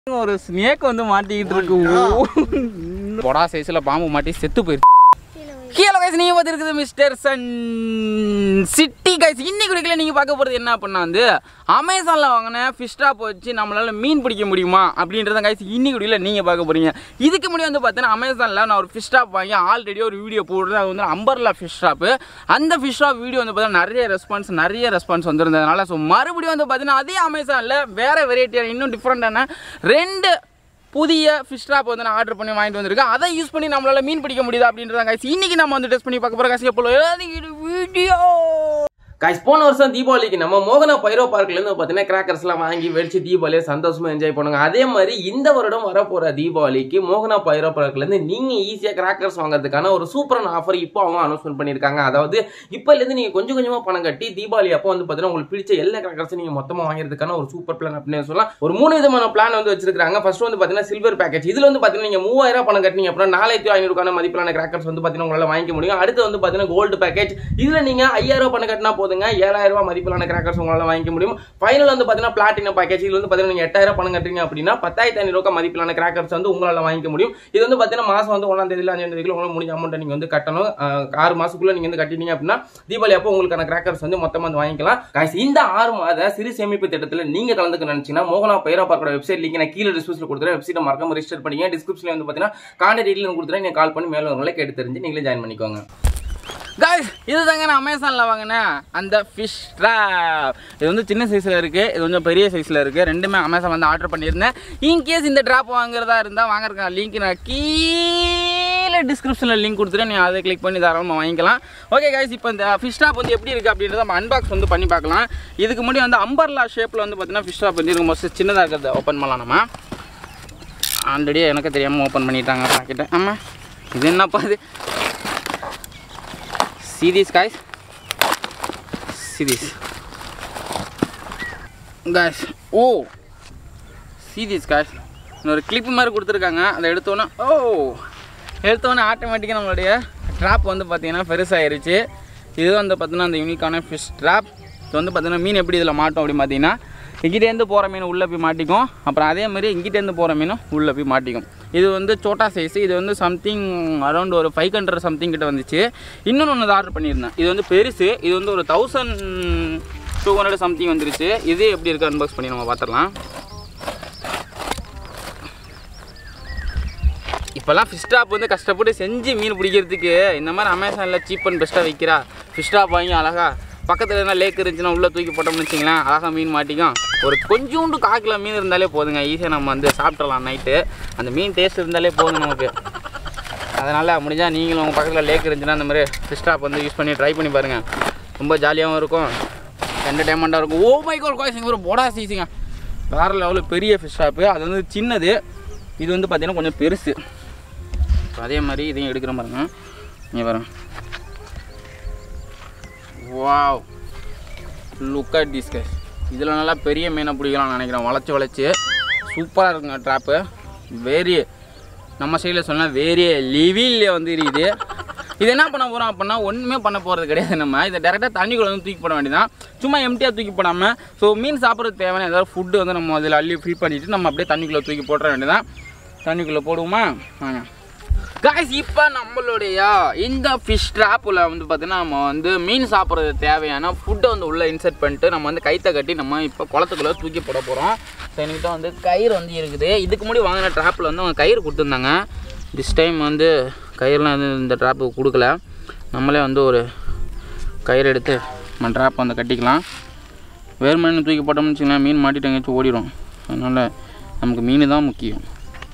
ஒரு ஸ்னேக் வந்து மாட்டிக்கிட்டு இருக்கு பொடா சைஸ்ல பாம்பு மாட்டி செத்து போயிருக்கு கீழே கைஸ் நீங்க பார்த்துருக்குது மிஸ்டர் சன் சிட்டி கைஸ் இன்னைக்கு குடிக்கல நீங்க பார்க்க போறது என்ன அப்படின்னா வந்து அமேசான்ல வாங்கின ஃபிஷ் ட்ராப் வச்சு நம்மளால மீன் பிடிக்க முடியுமா அப்படின்றத கைஸ் இன்னைக்கு குடிக்கல நீங்க பார்க்க போறீங்க இதுக்கு முன்னாடி வந்து பார்த்தீங்கன்னா அமேசான்ல நான் ஒரு ஃபிஷ் ட்ராப் வாங்கி ஆல்ரெடி ஒரு வீடியோ போடுறது அது வந்து அம்பர்லா ஃபிஷ் ட்ராப் அந்த ஃபிஷ் ட்ராப் வீடியோ வந்து பார்த்தீங்கன்னா நிறைய ரெஸ்பான்ஸ் நிறைய ரெஸ்பான்ஸ் வந்திருந்ததுனால ஸோ மறுபடியும் வந்து பார்த்தீங்கன்னா அதே அமேசான்ல வேற வெரைட்டியான இன்னும் டிஃப்ரெண்டான ரெண்டு புதிய ஃபிஷ் ட்ராப் வந்து நான் ஆர்டர் பண்ணி வாங்கிட்டு வந்திருக்கேன் அதை யூஸ் பண்ணி நம்மளால மீன் பிடிக்க முடியுதா அப்படின்றத guys இன்னைக்கு நம்ம வந்து டெஸ்ட் பண்ணி பார்க்க போறோம் guys எப்போ வீடியோ காய்ஸ் போன வருஷம் தீபாவளிக்கு நம்ம மோகனா பைரோ பார்க்ல இருந்து பார்த்தீங்கன்னா கிராக்கர்ஸ்லாம் வாங்கி வெடிச்சு தீபாவளியை சந்தோஷமா என்ஜாய் பண்ணுங்க அதே மாதிரி இந்த வருடம் வரப்போற தீபாவளிக்கு மோகனா பைரோ பார்க்ல இருந்து நீங்க ஈஸியா கிராக்கர்ஸ் வாங்குறதுக்கான ஒரு சூப்பரான ஆஃபர் இப்போ அவங்க அனௌன்ஸ்மெண்ட் பண்ணிருக்காங்க அதாவது இப்பல இருந்து நீங்க கொஞ்சம் கொஞ்சமா பணம் கட்டி தீபாவளி அப்போ வந்து பார்த்தீங்கன்னா உங்களுக்கு பிடிச்ச எல்லா கிராக்கர்ஸும் நீங்க மொத்தமா வாங்குறதுக்கான ஒரு சூப்பர் பிளான் அப்படின்னு சொல்லலாம் ஒரு மூணு விதமான பிளான் வந்து வச்சிருக்காங்க ஃபர்ஸ்ட் வந்து பார்த்தீங்கன்னா சில்வர் பேக்கேஜ் இதுல வந்து பார்த்தீங்கன்னா நீங்க மூவாயிரம் பணம் கட்டினீங்க அப்படின்னா நாலாயிரத்தி ஐநூறுக்கான மதிப்பிலான கிராக்கர்ஸ் வந்து பார்த்தீங்கன்னா உங்களால வாங்கிக்க முடியும் அடுத்து வந்து பார்த்தீங்கன்னா கோல்டு பேக்கேஜ் இதுல நீங்க ஐயாயிரம் ரூபாய் பணம் கட்டினா போதுங்க ஏழாயிரம் ரூபாய் மதிப்பிலான கிராக்கர்ஸ் உங்களால வாங்கிக்க முடியும் ஃபைனல் வந்து பார்த்தீங்கன்னா பிளாட்டினம் பேக்கேஜ் இது வந்து பார்த்தீங்கன்னா நீங்க எட்டாயிரம் பணம் கட்டுறீங்க அப்படின்னா பத்தாயிரத்தி ஐநூறு ரூபாய் மதிப்பிலான கிராக்கர்ஸ் வந்து உங்களால வாங்கிக்க முடியும் இது வந்து பார்த்தீங்கன்னா மாசம் வந்து ஒன்றாம் தேதியில அஞ்சாம் தேதியில உங்களுக்கு முடிஞ்ச அமௌண்ட் நீங்க வந்து கட்டணும் அஹ், ஆறு மாசத்துக்குள்ள நீங்க வந்து கட்டிட்டீங்க அப்படின்னா தீபாவளி அப்போ உங்களுக்கான கிராக்கர்ஸ் வந்து மொத்தமா வந்து வாங்கிக்கலாம் Guys, இந்த ஆறு மாத சிறு சேமிப்பு திட்டத்தில் நீங்க கலந்துக்க நினைச்சீங்கன்னா மோகனா பைரா பார்க்கோட வெப்சைட் லிங்க் நான் கீழே டிஸ்கிரிப்ஷன் கொடுத்துறேன் வெப்சைட்டை மறக்காம ரெஜிஸ்டர் பண்ணிங்க டிஸ்கிரிப்ஷன்ல வந்து பார்த்தீங்கன்னா கான்டாக்ட் டீட்டெயில் கொடுத்துறேன் நீங்க கால் பண்ணி மேலும் உங்களை கேட்டு தெரிஞ்சு நீங்களே ஜாயின் பண்ணிக்கோங்க guys இது தாங்க நான் அமேசானில் வாங்கினேன் அந்த ஃபிஷ் ட்ராப் இது வந்து சின்ன சைஸில் இருக்குது இது கொஞ்சம் பெரிய சைஸில் இருக்குது ரெண்டுமே அமேசான் வந்து ஆர்டர் பண்ணியிருந்தேன் இன்கேஸ் இந்த ட்ராப் வாங்குறதா இருந்தால் வாங்குறதுக்கான லிங்க் நான் கீழே டிஸ்கிரிப்ஷனில் லிங்க் கொடுத்துட்டு நீ அதை கிளிக் பண்ணி தாராளமாக வாங்கிக்கலாம் ஓகே guys இப்போ இந்த ஃபிஷ் ட்ராப் வந்து எப்படி இருக்குது அப்படின்றத நம்ம அன்பாக்ஸ் வந்து பண்ணி பார்க்கலாம் இதுக்கு முன்னாடி வந்து அம்பர்லா ஷேப்பில் வந்து பார்த்தீங்கன்னா ஃபிஷ் ட்ராப் வந்து இருக்கும் மோஸ்ட் சின்னதாக இருக்கிறத ஓப்பன் பண்ணலாம் நம்ம ஆல்ரெடி எனக்கு தெரியாமல் ஓப்பன் பண்ணிட்டாங்க பாக்கெட்டை ஆமாம் இது என்னப்பா இது see this guys see this guys oh see this guys இன்னொரு கிளிப் மாதிரி கொடுத்துருக்காங்க அதை எடுத்தோன்னே ஓ எடுத்தோன்னே ஆட்டோமேட்டிக்காக நம்மளுடைய ட்ராப் வந்து பார்த்தீங்கன்னா பெருசாயிருச்சு இது வந்து பார்த்தீங்கன்னா அந்த யூனிக்கான ஃபிஷ் ட்ராப் இது வந்து பார்த்தீங்கன்னா மீன் எப்படி இதில் மாட்டோம் அப்படின்னு பார்த்தீங்கன்னா இங்கிட்டேருந்து போகிற மீன் உள்ளே போய் மாட்டிக்கும் அப்புறம் அதே மாதிரி இங்கிட்டேருந்து போகிற மீனும் உள்ளே போய் மாட்டிக்கும் இது வந்து சோட்டா சைஸ் இது வந்து சம்திங் அரௌண்ட் ஒரு ஃபைவ் ஹண்ட்ரட் சம்திங் கிட்ட வந்துச்சு இன்னொன்று ஒன்று ஆர்டர் பண்ணியிருந்தேன் இது வந்து பெருசு இது வந்து ஒரு தௌசண்ட் டூ ஹண்ட்ரட் சம்திங் வந்துருச்சு இது எப்படி இருக்குது அன்பாக்ஸ் பண்ணி நம்ம பார்த்துடலாம் இப்போல்லாம் ஃபிஷ் ட்ராப் வந்து கஷ்டப்பட்டு செஞ்சு மீன் பிடிக்கிறதுக்கு இந்த மாதிரி அமேசானில் சீப் அண்ட் பெஸ்ட்டாக விற்கிறா ஃபிஷ் ட்ராப் வாங்கி அழகா பக்கத்தில் என்ன லேக் இருந்துச்சுன்னா உள்ளே தூக்கி போட்டோம்னு வச்சிங்களேன் அழகாக மீன் மாட்டிக்கும் ஒரு கொஞ்சோண்டு காக்கில் மீன் இருந்தாலே போதுங்க ஈஸியாக நம்ம வந்து சாப்பிட்றலாம் நைட்டு அந்த மீன் டேஸ்ட் இருந்தாலே போதும் நமக்கு அதனால் முடிஞ்சால் நீங்களும் உங்கள் பக்கத்தில் லேக் இருந்துச்சுன்னா அந்த மாதிரி ஃபிஷ் ட்ராப் வந்து யூஸ் பண்ணி ட்ரை பண்ணி பாருங்கள் ரொம்ப ஜாலியாகவும் இருக்கும் என்டர்டைன்மெண்ட்டாக இருக்கும் ஓ மை கோல் காய்ச்சிங்க ஒரு போடா சீசிங்க வேறு லெவலில் பெரிய ஃபிஷ் ட்ராப்பு அது வந்து சின்னது இது வந்து பார்த்திங்கன்னா கொஞ்சம் பெருசு இப்போ அதே மாதிரி இதையும் எடுக்கிற பாருங்க இங்கே பாருங்க wow look at this case இதில் நல்லா பெரிய மீனை பிடிக்கலாம்னு நினைக்கிறேன் வளைச்சி வளைச்சி சூப்பராக இருக்குங்க ட்ராப்பு வேரி நம்ம சைடில் சொன்னால் வேரிய லிவிலே வந்து இருக்குது இது என்ன பண்ண போகிறோம் அப்படின்னா ஒன்றுமே பண்ண போகிறது கிடையாது நம்ம இதை டேரெக்டாக தண்ணிக்குள்ள வந்து தூக்கி போட வேண்டியதான் சும்மா எம்டியாக தூக்கி போடாமல் ஸோ மீன் சாப்பிட்றதுக்கு தேவையான ஏதாவது ஃபுட்டு வந்து நம்ம அதில் அள்ளி ஃபில் பண்ணிவிட்டு நம்ம அப்படியே தண்ணிக்குள்ளே தூக்கி போட்டுற வேண்டியதான் தண்ணிக்குள்ளே போடுவோமா வாங்க காய்ஸ் இப்போ நம்மளுடைய இந்த ஃபிஷ் ட்ராப்பில் வந்து பார்த்தீங்கன்னா நம்ம வந்து மீன் சாப்பிட்றது தேவையான ஃபுட்டை வந்து உள்ளே இன்சர்ட் பண்ணிட்டு நம்ம வந்து கைத்தை கட்டி நம்ம இப்போ குளத்துக்குள்ளே தூக்கி போட போகிறோம் ஸோ என்கிட்ட வந்து கயிறு வந்து இருக்குது இதுக்கு முன்னாடி வாங்கின ட்ராப்பில் வந்து அவங்க கயிறு கொடுத்துருந்தாங்க திஸ் டைம் வந்து கயிறுலாம் வந்து இந்த ட்ராப்புக்கு கொடுக்கல நம்மளே வந்து ஒரு கயிறு எடுத்து நம்ம ட்ராப் வந்து கட்டிக்கலாம் வேறுமனு தூக்கி போட்டோம்னு வச்சுக்கலாம் மீன் மாட்டிட்டு எங்கேயாச்சும் ஓடிடும் அதனால் நமக்கு மீன் தான் முக்கியம்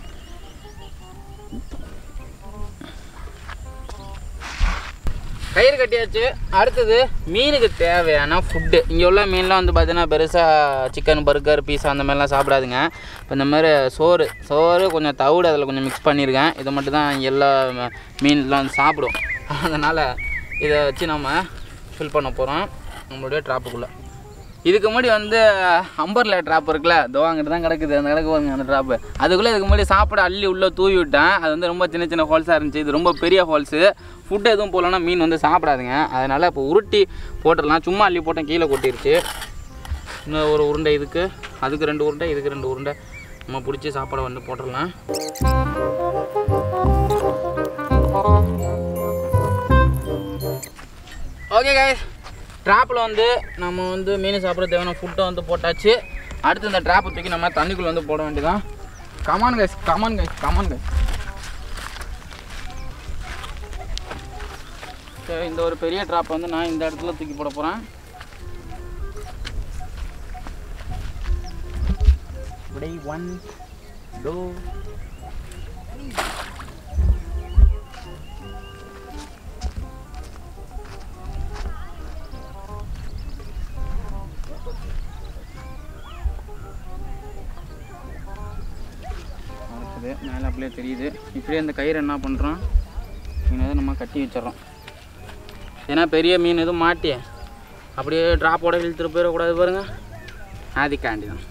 கயிறு கட்டியாச்சு அடுத்தது மீனுக்கு தேவையான ஃபுட்டு இங்கே உள்ள மீன்லாம் வந்து பார்த்தீங்கன்னா பெருசாக சிக்கன் பர்கர் பீஸா அந்த மாதிரிலாம் சாப்பிடாதுங்க இப்போ இந்த மாதிரி சோறு சோறு கொஞ்சம் தவிடு அதில் கொஞ்சம் மிக்ஸ் பண்ணியிருக்கேன் இதை மட்டும் தான் எல்லா ம- மீன்லாம் வந்து சாப்பிடும் அதனால் இதை வச்சு நம்ம ஃபில் பண்ண போகிறோம் நம்மளுடைய ட்ராப்புக்குள்ளே இதுக்கு முன்னாடி வந்து அம்பர்ல ட்ராப் இருக்குல்ல தோ அங்கிட்டு தான் கிடக்குது அந்த கிடக்கு பாருங்க அந்த ட்ராப்பு அதுக்குள்ளே இதுக்கு முன்னாடி சாப்பிட அள்ளி உள்ளே தூவி விட்டேன் அது வந்து ரொம்ப சின்ன சின்ன ஹோல்ஸாக இருந்துச்சு இது ரொம்ப பெரிய ஹோல்ஸு ஃபுட்டு எதுவும் போடலன்னா மீன் வந்து சாப்பிடாதுங்க அதனால் இப்போ உருட்டி போட்டுடலாம் சும்மா அள்ளி போட்டேன் கீழே கொட்டிருச்சு இன்னும் ஒரு உருண்டை இதுக்கு அதுக்கு ரெண்டு உருண்டை இதுக்கு ரெண்டு உருண்டை நம்ம பிடிச்ச சாப்பாடை வந்து போட்டுடலாம் ஓகே guys ட்ராப்பில் வந்து நம்ம வந்து மீன் சாப்பிட தேவையான ஃபுட்டை வந்து போட்டாச்சு அடுத்து இந்த ட்ராப்பை தூக்கி நம்ம தண்ணிக்குள்ளே வந்து போட வேண்டியதான் come on guys come on guys come on guys சரி இந்த ஒரு பெரிய ட்ராப் வந்து நான் இந்த இடத்துல தூக்கி போட போகிறேன் இப்படி ஒன் டூ இருக்குது மேலே அப்படியே தெரியுது இப்படியே அந்த கயிறு என்ன பண்ணுறோம் மீன் எதுவும் நம்ம கட்டி வச்சிடறோம் ஏன்னா பெரிய மீன் எதுவும் மாட்டி அப்படியே ட்ராப்போட இழுத்துட்டு போயிடக்கூடாது பாருங்க அதுக்காண்டி தான்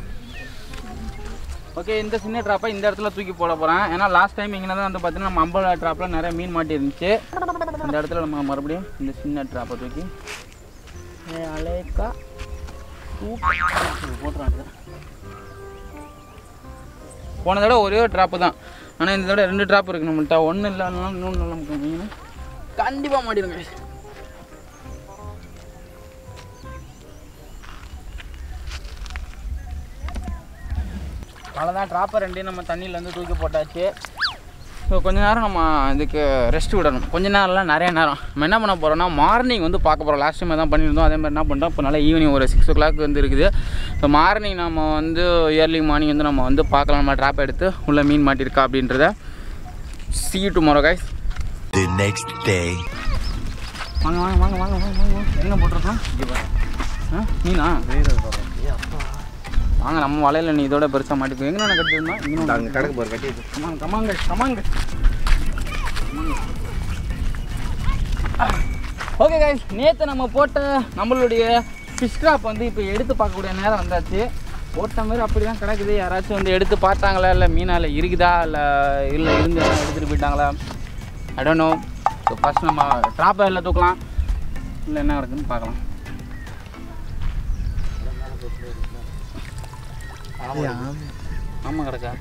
ஓகே இந்த சின்ன ட்ராப்பை இந்த இடத்துல தூக்கி போட போகிறேன் ஏன்னா லாஸ்ட் டைம் இங்கே தான் வந்து பார்த்தீங்கன்னா நம்ம அம்பலா ட்ராப்பில் நிறைய மீன் மாட்டி இருந்துச்சு இந்த இடத்துல நம்ம மறுபடியும் இந்த சின்ன ட்ராப்பை தூக்கி ஏ, அலேக்கா போட்டுறாங்க போன தடவை ஒரே ஒரு ட்ராப்பு தான் ஆனால் இந்த தடவை ரெண்டு ட்ராப் இருக்குது நம்மள்ட்ட ஒன்றும் இல்லைனாலும் இன்னொன்று நல்லா நமக்கு கண்டிப்பாக மாட்டிடுங்க அவ்வளோதான் ட்ராப்பை ரெண்டையும் நம்ம தண்ணியில் வந்து தூக்கி போட்டாச்சு ஸோ கொஞ்ச நேரம் நம்ம இதுக்கு ரெஸ்ட் விடணும் கொஞ்ச நேரம்லாம் நிறைய நேரம் நம்ம என்ன பண்ண போகிறோம்னா மார்னிங் வந்து பார்க்க போகிறோம் லாஸ்ட் டைம் தான் பண்ணியிருந்தோம் அதே மாதிரி என்ன பண்ணுறோம் இப்போ நல்லா ஈவினிங் ஒரு சிக்ஸ் ஓ கிளாக் வந்து இருக்குது ஸோ மார்னிங் நம்ம வந்து இயர்லி மார்னிங் வந்து நம்ம வந்து பார்க்கலாம் நம்ம ட்ராப் எடுத்து உள்ள மீன் மாட்டியிருக்கா அப்படின்றத see you tomorrow guys The next day. வாங்க வாங்க வாங்க வாங்க வாங்க வாங்க வாங்க. எங்கே போட்டிருக்கலாம் ஆ மீனா வாங்க நம்ம வலையில் நீ இதோட பெருசாக மாட்டிப்போ எங்கே நான் கட்டிருந்தோம் இங்கே கணக்கு போகிற கட்டி கமாங்க கமாங்க கமாங்க ஓகே கைஸ் நேற்று நம்ம போட்ட நம்மளுடைய ஃபிஷ் ட்ராப் வந்து இப்போ எடுத்து பார்க்கக்கூடிய நேரம் வந்தாச்சு போட்ட மாதிரி அப்படி தான் கிடக்குது யாராச்சும் வந்து எடுத்து பார்த்தாங்களா இல்லை மீனால இருக்குதா இல்லை இல்லை இருந்து எடுத்துகிட்டு போயிட்டாங்களா I don't know so first நம்ம ட்ராப்பை இல்லை தூக்கலாம் இல்லை என்ன கிடக்குன்னு பார்க்கலாம் ஆமாம் கிடக்கா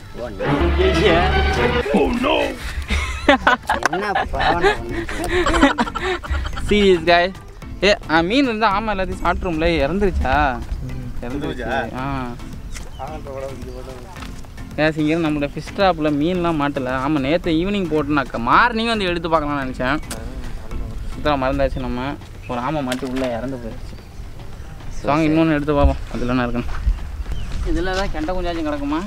சீரியஸ் காய் ஏ ஆ, மீன் இருந்தால் ஆமாம் எல்லாத்தையும் சாப்பிட்ரும்ல இறந்துருச்சா இறந்துருச்சு ஆ ஏன் சிங்கர் நம்மளோட ஃபிஷ் ட்ராப்பில் மீன்லாம் மாட்டல ஆமாம் நேற்று ஈவினிங் போட்டுனாக்கா மார்னிங் வந்து எடுத்து பார்க்கலாம்னு நினச்சேன் சுத்தமாக மறந்தாச்சு நம்ம ஒரு ஆமை மாட்டி உள்ளே இறந்து போயிடுச்சு வாங்க இன்னொன்று எடுத்து பார்ப்போம் அதில் என்ன இருக்குன்னு இதில் தான் கெண்டை குஞ்சாச்சும் கிடக்குமா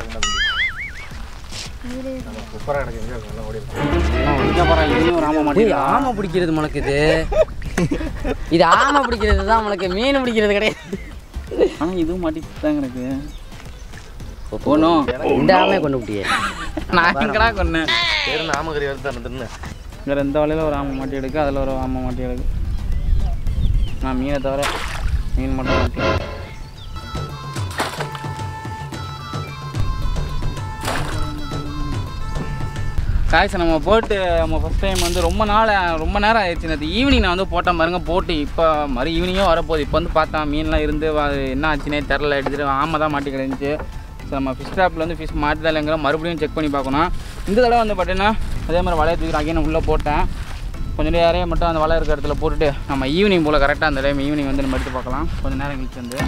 சூப்பராக எனக்கு எங்கே நல்லா ஓடி இங்கே போகிறேன் இனியும் ஒரு ஆமை டேய் மாட்டி ஆமை பிடிக்கிறது முளைக்குது இது ஆமை பிடிக்கிறது தான் முளைக்கு மீன் பிடிக்கிறது கிடையாது ஆனால் இதுவும் மாட்டிட்டு தான் கிடக்கு போகணும் இந்த ஆமையை கொண்டு விட்டியே நான் எங்கடா கொன்னேன் பேர் நாமகரி வருது அந்த தின்னு இங்கே இந்த வலையில் ஒரு ஆமை மாட்டி எடுக்கு அதில் ஒரு ஆமை மாட்டி எடுக்கு நான் மீனை தவிர மீன் மட்டும் மாட்டி காய்ச்சி நம்ம போட்டு நம்ம ஃபஸ்ட் டைம் வந்து ரொம்ப நாள் ரொம்ப நேரம் ஆயிடுச்சு நேற்று ஈவினிங் நான் வந்து போட்டேன் பாருங்க போட்டு இப்போ மறு ஈவினிங்கும் வரப்போகுது இப்போ வந்து பார்த்தா மீன்லாம் இருந்து அது என்ன ஆச்சுனே தெரில எடுத்துகிட்டு ஆமை தான் மாட்டி கிடந்துச்சு ஸோ நம்ம ஃபிஷ் ட்ராப்பில் வந்து ஃபிஷ் மாட்டுதா இல்லைங்கிற மறுபடியும் செக் பண்ணி பார்க்கணும் இந்த தடவை வந்து பார்த்தீங்கன்னா அதே மாதிரி வலையை தூக்கி அகைன் உள்ளே போட்டேன் கொஞ்சம் நேரம் மட்டும் அந்த வலை இருக்கிற இடத்துல போட்டுட்டு நம்ம ஈவினிங் போல் கரெக்டாக அந்த டைம் ஈவினிங் வந்து நம்ம எடுத்து பார்க்கலாம் கொஞ்சம் நேரம் கழிச்சு வந்து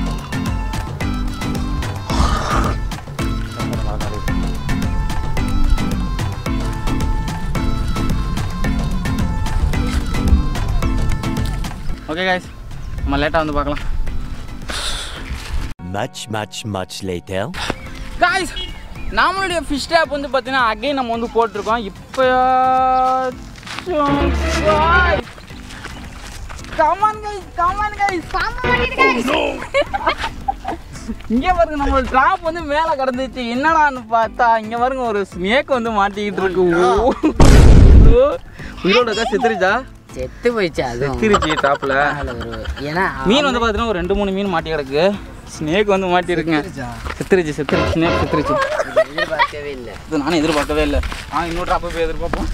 ஓகே காய்ஸ் நம்ம லேட்டாக வந்து பார்க்கலாம் Much, much, much later. Guys நம்மளுடைய ஃபிஷ் டேப் வந்து பார்த்தீங்கன்னா அகைன் நம்ம வந்து போட்டிருக்கோம் இப்போ கமான் கைஸ் கமான் கைஸ் இங்கே பாருங்க நம்மளோட ட்ராப் வந்து மேலே கிடந்துச்சு என்னடான்னு பார்த்தா இங்கே பாருங்க ஒரு ஸ்னேக் வந்து மாட்டிக்கிட்டு இருக்கு ஓ. உயிரோட இருக்கா செத்துருச்சா செத்து போயிடுச்சு அதுவும் செத்துருச்சு ட்ராப்பில் அதுல ஒரு ஏன்னா மீன் வந்து பார்த்தீங்கன்னா ஒரு ரெண்டு மூணு மீன் மாட்டி கிடக்கு ஸ்னேக் வந்து மாட்டி இருக்குங்க செத்துருச்சு செத்துருச்சு ஸ்னேக் செத்துருச்சு இது எதிர்பார்க்கவே இல்லை இது நானும் எதிர்பார்க்கவே இல்லை ஆ இன்னொரு ட்ராப்பை போய் எதிர்பார்ப்போம்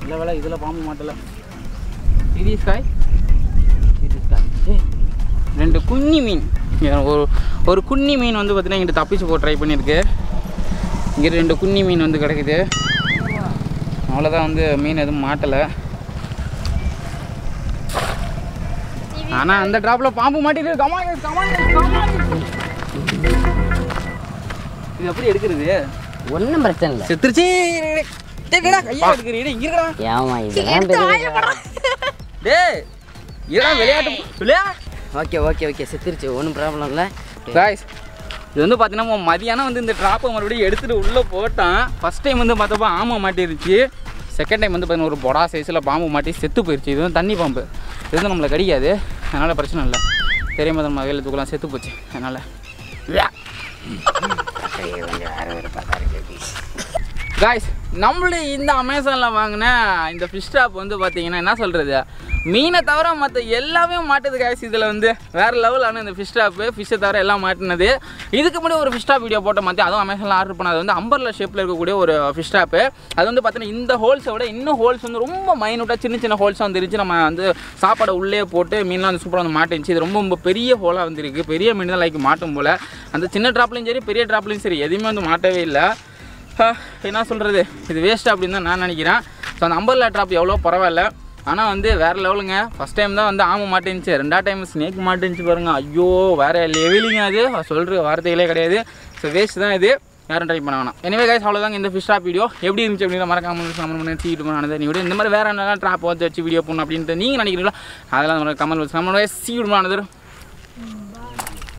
இல்லை வேலை இதில் பாம்பு மாட்டல சீரியஸ் காய் ரெண்டு குன்னி மீன் இங்க ஒரு ஒரு குன்னி மீன் வந்து பார்த்தீங்கன்னா இங்கிட்ட தப்பிச்சு போக ட்ரை பண்ணியிருக்கு இங்கே ரெண்டு குன்னி மீன் வந்து கிடைக்குது அவ்வளோதான் வந்து மீன் எதுவும் மாட்டலை ஆனால் அந்த ட்ராப்பில் பாம்பு மாட்டிட்டு கமான் கமான் கமான் இது எப்படி எடுக்கிறது ஒன்றும் பிரச்சனை இல்லை செத்துருச்சு டேய்டா கையா எடுக்கிறீ இங்க இருக்கடா ஏமா இதெல்லாம் பெரிய டேய் இதெல்லாம் விளையாட்டு விளையா ஓகே ஓகே ஓகே செத்துருச்சு ஒன்றும் ப்ராப்ளம் இல்லை காய்ஸ் இது வந்து பார்த்தீங்கன்னா மதியானம் வந்து இந்த ட்ராப்பை மறுபடியும் எடுத்துகிட்டு உள்ளே போட்டான் ஃபஸ்ட் டைம் வந்து பார்த்தப்போ ஆமை மாட்டிருச்சு செகண்ட் டைம் வந்து பார்த்தீங்கன்னா ஒரு பொடா சைஸில் பாம்பு மாட்டி செத்து போயிடுச்சு இது வந்து தண்ணி பாம்பு இது வந்து நம்மளை கடிக்காது அதனால் பிரச்சனை இல்லை தெரியாம நம்ம வகையில் தூக்கலாம் செத்து போச்சு அதனால் காய்ஸ் நம்மளுடைய இந்த அமேசானில் வாங்கின இந்த ஃபிஷ் ட்ராப் வந்து பார்த்தீங்கன்னா என்ன சொல்கிறது மீனை தவிர மற்ற எல்லாமே மாட்டுது காய்ஸ் இதில் வந்து வேறு லெவலான இந்த ஃபிஷ் ட்ராப்பு ஃபிஷ்ஷை தவிர எல்லாம் மாட்டினது இதுக்கு முன்னாடி ஒரு ஃபிஷ் ட்ராப் வீடியோ போட்ட மாதிரி அதுவும் அமேசானில் ஆர்டர் பண்ணது வந்து அம்பர்ல ஷேப்பில் இருக்கக்கூடிய ஒரு ஃபிஷ் ட்ராப்பு அது வந்து பார்த்தீங்கன்னா இந்த ஹோல்ஸை விட இன்னும் ஹோல்ஸ் வந்து ரொம்ப மைனூட்டாக சின்ன சின்ன ஹோல்ஸாக வந்துருச்சு நம்ம வந்து சாப்பாடை உள்ளே போட்டு மீன்லாம் வந்து சூப்பராக வந்து மாட்டிருச்சு இது ரொம்ப ரொம்ப பெரிய ஹோலாக வந்துருக்கு பெரிய மீன் தான் லைக் மாட்டும் போல் அந்த சின்ன ட்ராப்லையும் சரி பெரிய ட்ராப்லையும் சரி எதுவுமே வந்து மாட்டவே இல்லை ஆ, என்ன சொல்கிறது இது வேஸ்ட் அப்படின்னு தான் நான் நினைக்கிறேன் ஸோ அந்த அம்பர்லா ட்ராப் எவ்வளோ பரவாயில்ல ஆனால் வந்து வேறு லெவலுங்க ஃபஸ்ட் டைம் தான் வந்து ஆமை மாட்டேன்ச்சு ரெண்டாவது டைம் ஸ்னேக் மாட்டேன்ச்சு பாருங்க ஐயோ வேறு லெவலிங்க அது சொல்கிற வார்த்தைகளே கிடையாது ஸோ வேஸ்ட் தான் இது யாரும் ட்ரை பண்ண வேணாம் எனவே கைஸ் அவ்வளோதாங்க இந்த ஃபிஷ் ட்ராப் வீடியோ எப்படி இருந்துச்சு அப்படின்னு மறக்காம கமெண்ட் பண்ணி சீட்டு பண்ண நீ இந்த மாதிரி வேறு என்னெல்லாம் ட்ராப் வச்சு வச்சு வீடியோ பண்ணணும் அப்படின்ட்டு நீங்கள் நினைக்கிறீங்களா அதெல்லாம் கமெண்ட் வச்சு கமெண்ட் சீட்டு பண்ணானது